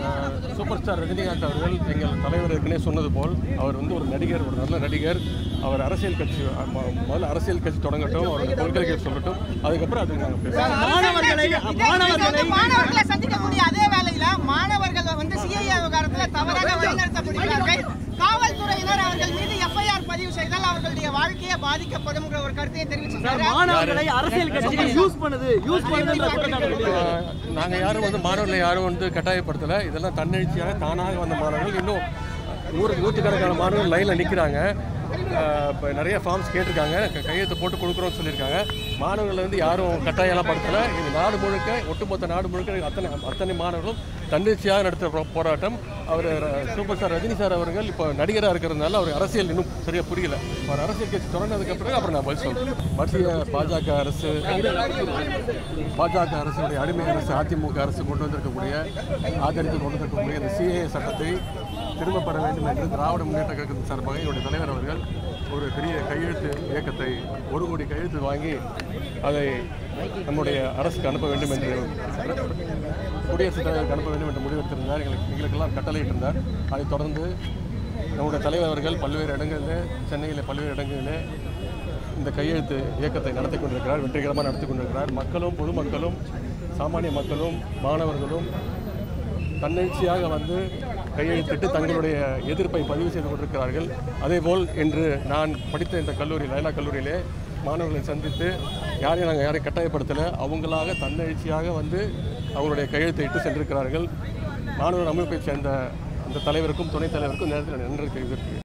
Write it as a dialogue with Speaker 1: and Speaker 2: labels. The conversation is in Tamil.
Speaker 1: சூப்பர் ஸ்டார் ரஜினிகாந்த் அவர்கள் எங்கள் தலைவர் ஏற்கனவே சொன்னது போல் அவர் வந்து ஒரு நடிகர் ஒரு நல்ல நடிகர் அவர் அரசியல் கட்சி ம- முதல்ல அரசியல் கட்சி தொடங்கட்டும் அவருடைய கொள்கைகள் சொல்லட்டும் அதுக்கப்புறம் அதுக்கு நாங்கள் பேசுவோம்
Speaker 2: மாணவர்களை மாணவர்களை
Speaker 3: மாணவர்களை சந்திக்கக்கூடிய அதே வேளையில மாணவர்கள் வந்து சிஐஏ விவகாரத்துல தவறாக வழிநடத்தப்படுகிறார்கள் காவல்துறையினர் அவர்கள் மீது எஃப்ஐஆர் பதிவு செய்தால் அவர்களுடைய வாழ்க்கையே பாதிக்கப்படும் ஒரு கருத்தையை தெரிவிச்சிருக்காரு
Speaker 2: மாணவர்களை அரசியல் கட்சிகள் யூஸ் பண்ணுது யூஸ் பண்ணுதுன்ற குற்றச்சாட்டு
Speaker 1: நாங்கள் யாரும் வந்து மாணவர்களை யாரும் வந்து கட்டாயப்படுத்தலை இதெல்லாம் தன்னெழுச்சியாக தானாக வந்த மாணவர்கள் இன்னும் நூறு நூற்றுக்கணக்கான மாணவர்கள் லைனில் நிற்கிறாங்க இப்போ நிறைய ஃபார்ம்ஸ் கேட்டிருக்காங்க க- கையெழுத்து போட்டு கொடுக்குறோம்னு சொல்லியிருக்காங்க மாணவர்களை வந்து யாரும் கட்டாயம்லாம் படுத்தலை இது நாடு முழுக்க ஒட்டுமொத்த நாடு முழுக்க அத்தனை அத்தனை மாணவர்களும் தன்னிச்சையாக நடத்துகிற போ- போராட்டம் அவர் சூப்பர் ஸ்டார் ரஜினி சார் அவர்கள் இப்போ நடிகராக இருக்கிறதுனால அவர் அரசியல் இன்னும் சரியாக புரியல அவர் அரசியல் கட்சி தொடர்ந்ததுக்கு பிறகு அப்புறம் நான் பதில் சொல்கிறேன் மத்திய பாஜக அரசு பாஜக அரசுடைய அடிமை அரசு அதிமுக அரசு கொண்டு வந்திருக்கக்கூடிய ஆதரித்து கொண்டு வந்திருக்கக்கூடிய இந்த சிஏஏ சட்டத்தை திரும்பப்பட வேண்டும் என்று திராவிட முன்னேற்ற கழகத்தின் சார்பாக என்னுடைய தலைவர் அவர்கள் ஒரு பெரிய கையெழுத்து இயக்கத்தை ஒரு கோடி கையெழுத்து வாங்கி அதை நம்முடைய அரசுக்கு அனுப்ப வேண்டும் என்று குடியரசுத் தலைவருக்கு அனுப்ப வேண்டும் என்று முடிவெடுத்திருந்தார் எங்களுக்கு எங்களுக்கெல்லாம் கட்டளையிட்டிருந்தார் அதைத் தொடர்ந்து நம்முடைய தலைவர் அவர்கள் பல்வேறு இடங்களில் சென்னையில் பல்வேறு இடங்களில் இந்த கையெழுத்து இயக்கத்தை நடத்தி கொண்டிருக்கிறார் வெற்றிகரமாக நடத்தி கொண்டிருக்கிறார் மக்களும் பொதுமக்களும் சாமானிய மக்களும் மாணவர்களும் தன்னெழுச்சியாக வந்து கையெழுத்திட்டு தங்களுடைய எதிர்ப்பை பதிவு செய்து கொண்டிருக்கிறார்கள் அதேபோல் இன்று நான் படித்த இந்த கல்லூரி லைலா கல்லூரியிலே மாணவர்களை சந்தித்து யாரையும் நாங்கள் யாரையும் கட்டாயப்படுத்தலை அவங்களாக தன்னெழுச்சியாக வந்து அவங்களுடைய கையெழுத்தை இட்டு சென்றிருக்கிறார்கள் மாணவர் அமைப்பைச் சேர்ந்த அந்த தலைவருக்கும் துணைத் தலைவருக்கும் நேரத்தில் நன்றி தெரிவித்திருக்கிறேன்